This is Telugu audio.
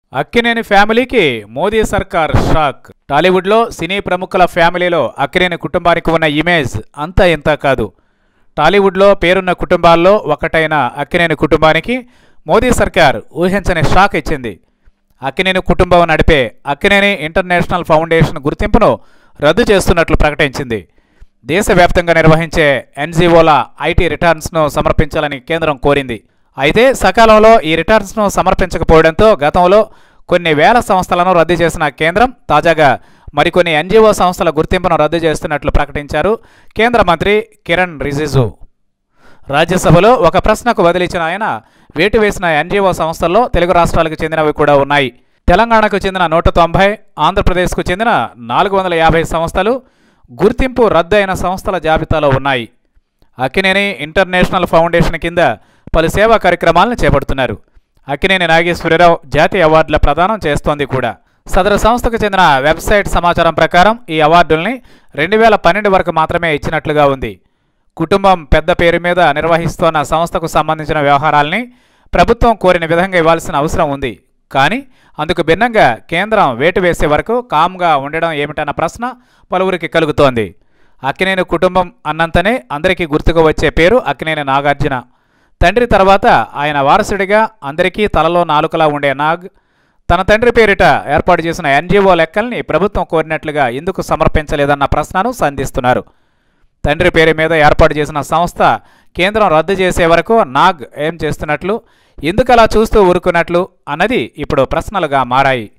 అక్కినేని ఫ్యామిలీకి మోదీ సర్కార్ షాక్ టాలీవుడ్లో సినీ ప్రముఖుల ఫ్యామిలీలో అక్కినేని కుటుంబానికి ఉన్న ఇమేజ్ అంతా ఇంత కాదు టాలీవుడ్లో పేరున్న కుటుంబాల్లో ఒకటైన అక్కినేని కుటుంబానికి మోదీ సర్కార్ ఊహించని షాక్ ఇచ్చింది అక్కినేని కుటుంబం నడిపే అక్కినేని ఇంటర్నేషనల్ ఫౌండేషన్ గుర్తింపును రద్దు చేస్తున్నట్లు ప్రకటించింది దేశవ్యాప్తంగా నిర్వహించే ఎన్జీఓల ఐటీ రిటర్న్స్ను సమర్పించాలని కేంద్రం కోరింది అయితే సకాలంలో ఈ రిటర్న్స్ను సమర్పించకపోవడంతో గతంలో కొన్ని వేల సంస్థలను రద్దు చేసిన కేంద్రం తాజాగా మరికొన్ని ఎన్జీఓ సంస్థల గుర్తింపును రద్దు చేస్తున్నట్లు ప్రకటించారు కేంద్ర మంత్రి కిరణ్ రిజిజు రాజ్యసభలో ఒక ప్రశ్నకు బదిలిచ్చిన ఆయన వేటు వేసిన ఎన్జీఓ సంస్థల్లో తెలుగు రాష్ట్రాలకు చెందినవి కూడా ఉన్నాయి తెలంగాణకు చెందిన నూట తొంభై ఆంధ్రప్రదేశ్కు చెందిన నాలుగు వందల యాభై సంస్థలు గుర్తింపు రద్దయిన సంస్థల జాబితాలో ఉన్నాయి అక్కినేని ఇంటర్నేషనల్ ఫౌండేషన్ కింద పలు సేవా కార్యక్రమాలను చేపడుతున్నారు అక్కినేని నాగేశ్వరరావు జాతీయ అవార్డుల ప్రదానం చేస్తోంది కూడా సదరు సంస్థకు చెందిన వెబ్సైట్ సమాచారం ప్రకారం ఈ అవార్డుల్ని రెండు వేల పన్నెండు వరకు మాత్రమే ఇచ్చినట్లుగా ఉంది కుటుంబం పెద్ద పేరు మీద నిర్వహిస్తోన్న సంస్థకు సంబంధించిన వ్యవహారాల్ని ప్రభుత్వం కోరిన విధంగా ఇవ్వాల్సిన అవసరం ఉంది కానీ అందుకు భిన్నంగా కేంద్రం వేటు వేసే వరకు కామ్గా ఉండడం ఏమిటన్న ప్రశ్న పలువురికి కలుగుతోంది అక్కినేని కుటుంబం అన్నంతనే అందరికీ గుర్తుకు వచ్చే పేరు అక్కినేని నాగార్జున తండ్రి తర్వాత ఆయన వారసుడిగా అందరికీ తలలో నాలుకలా ఉండే నాగ్ తన తండ్రి పేరిట ఏర్పాటు చేసిన ఎన్జిఓ లెక్కల్ని ప్రభుత్వం కోరినట్లుగా ఎందుకు సమర్పించలేదన్న ప్రశ్నను సంధిస్తున్నారు తండ్రి పేరు మీద ఏర్పాటు చేసిన సంస్థ కేంద్రం రద్దు చేసే వరకు నాగ్ ఏం చేస్తున్నట్లు ఎందుకు అలా చూస్తూ ఊరుకున్నట్లు అన్నది ఇప్పుడు ప్రశ్నలుగా మారాయి